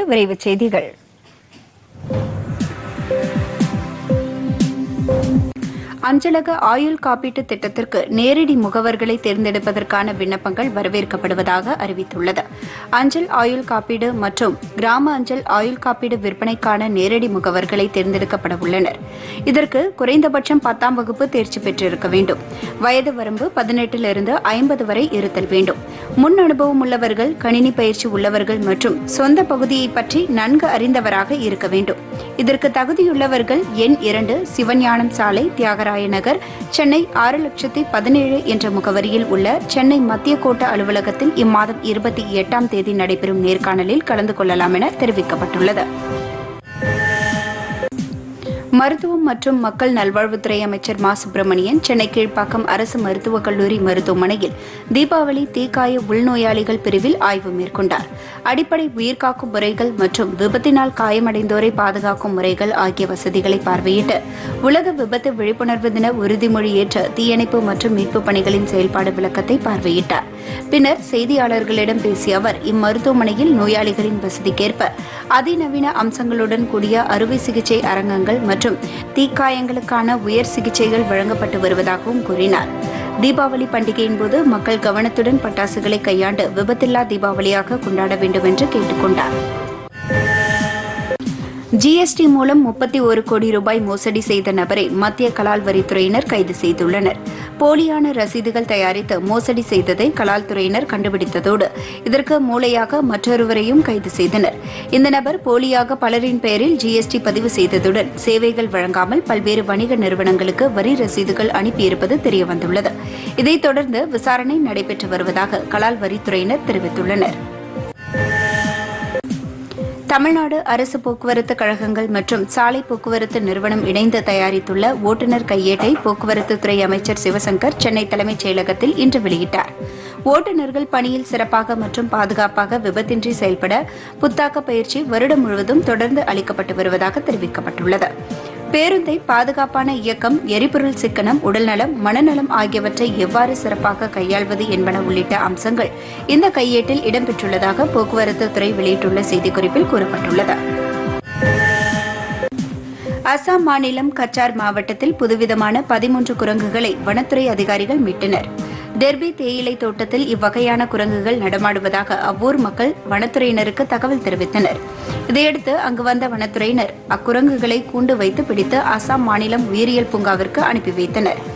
விரைவுச் செய்திகள் அஞ்சலக ஆயுள் காப்பீட்டு திட்டத்திற்கு நேரடி முகவர்களை தேர்ந்தெடுப்பதற்கான விண்ணப்பங்கள் வரவேற்கப்படுவதாக அறிவித்துள்ளது அஞ்சல் ஆயுள் காப்பீடு மற்றும் கிராம அஞ்சல் ஆயுள் காப்பீடு விற்பனைக்கான நேரடி முகவர்களை தேர்ந்தெடுக்கப்பட உள்ளனர் இதற்கு குறைந்தபட்சம் பத்தாம் வகுப்பு தேர்ச்சி பெற்றிருக்க வேண்டும் வயது வரம்பு பதினெட்டிலிருந்து ஐம்பது வரை இருத்தல் வேண்டும் முன் அனுபவம் உள்ளவர்கள் கணினி பயிற்சி உள்ளவர்கள் மற்றும் சொந்த பகுதியை பற்றி நன்கு அறிந்தவராக இருக்க வேண்டும் இதற்கு தகுதியுள்ளவர்கள் எண் இரண்டு சிவஞானம் சாலை தியாகராய நகர் சென்னை ஆறு லட்சத்தி பதினேழு என்ற முகவரியில் உள்ள சென்னை மத்திய கோட்ட அலுவலகத்தில் இம்மாதம் இருபத்தி எட்டாம் தேதி நடைபெறும் நேர்காணலில் கலந்து கொள்ளலாம் என தெரிவிக்கப்பட்டுள்ளது மருத்துவம் மற்றும் மக்கள் நல்வாழ்வுத்துறை அமைச்சர் மா சுப்பிரமணியன் சென்னை கீழ்ப்பாக்கம் அரசு மருத்துவக் கல்லூரி மருத்துவமனையில் தீபாவளி தீக்காய உள்நோயாளிகள் பிரிவில் ஆய்வு மேற்கொண்டார் அடிப்படை உயிர்காக்கும் முறைகள் மற்றும் விபத்தினால் காயமடைந்தோரை பாதுகாக்கும் முறைகள் ஆகிய வசதிகளை பார்வையிட்டு உலக விபத்து விழிப்புணர்வு தின உறுதிமொழி ஏற்ற தீயணைப்பு மற்றும் மீட்புப் பணிகளின் செயல்பாடு விளக்கத்தை பார்வையிட்டார் பின்னர் செய்தியாளர்களிடம் பேசிய அவர் இம்மருத்துவமனையில் நோயாளிகளின் வசதிக்கேற்ப அதிநவீன அம்சங்களுடன் கூடிய அறுவை சிகிச்சை அரங்கங்கள் மற்றும் தீக்காயங்களுக்கான உயர் சிகிச்சைகள் வழங்கப்பட்டு வருவதாகவும் கூறினார் தீபாவளி பண்டிகையின் போது மக்கள் கவனத்துடன் பட்டாசுகளை கையாண்டு விபத்தில்லா தீபாவளியாக கொண்டாட வேண்டும் என்று கேட்டுக் கொண்டார் ஜிஎஸ்டி மூலம் முப்பத்தி ஒரு கோடி ரூபாய் மோசடி செய்த நபரை மத்திய கலால் வரித்துறையினர் கைது செய்துள்ளனர் போலியான ரசீதுகள் தயாரித்து மோசடி செய்ததை கலால் துறையினர் கண்டுபிடித்ததோடு இதற்கு மூளையாக மற்றொருவரையும் கைது செய்தனர் இந்த நபர் போலியாக பலரின் பெயரில் ஜிஎஸ்டி பதிவு செய்ததுடன் சேவைகள் வழங்காமல் பல்வேறு வணிக நிறுவனங்களுக்கு வரி ரசீதுகள் அனுப்பியிருப்பது தெரியவந்துள்ளது இதைத் தொடர்ந்து விசாரணை நடைபெற்று வருவதாக கலால் வரித்துறையினர் தெரிவித்துள்ளனர் தமிழ்நாடு அரசு போக்குவரத்து கழகங்கள் மற்றும் சாலை போக்குவரத்து நிறுவனம் இணைந்து தயாரித்துள்ள ஓட்டுநர் கையேட்டை போக்குவரத்து துறை அமைச்சர் சிவசங்கர் சென்னை தலைமைச் செயலகத்தில் இன்று வெளியிட்டார் ஓட்டுநர்கள் பணியில் சிறப்பாக மற்றும் பாதுகாப்பாக விபத்தின்றி செயல்பட புத்தாக்க பயிற்சி வருடம் முழுவதும் தொடர்ந்து அளிக்கப்பட்டு வருவதாக தெரிவிக்கப்பட்டுள்ளது பேருந்தை பாதுகாப்பான இயக்கம் எரிபொருள் சிக்கனம் உடல்நலம் மனநலம் ஆகியவற்றை எவ்வாறு சிறப்பாக கையாள்வது என்பன உள்ளிட்ட அம்சங்கள் இந்த கையேட்டில் இடம்பெற்றுள்ளதாக போக்குவரத்து துறை வெளியிட்டுள்ள செய்திக்குறிப்பில் கூறப்பட்டுள்ளது அசாம் மாநிலம் கச்சார் மாவட்டத்தில் புதுவிதமான பதிமூன்று குரங்குகளை வனத்துறை அதிகாரிகள் மீட்டனர் டெர்பி தேயிலை தோட்டத்தில் இவ்வகையான குரங்குகள் நடமாடுவதாக அவ்வூர் மக்கள் வனத்துறையினருக்கு தகவல் தெரிவித்தனர் இதையடுத்து அங்கு வந்த வனத்துறையினர் அக்குரங்குகளை கூண்டு வைத்து பிடித்து அசாம் மாநிலம் உயிரியல் பூங்காவிற்கு அனுப்பி வைத்தனர்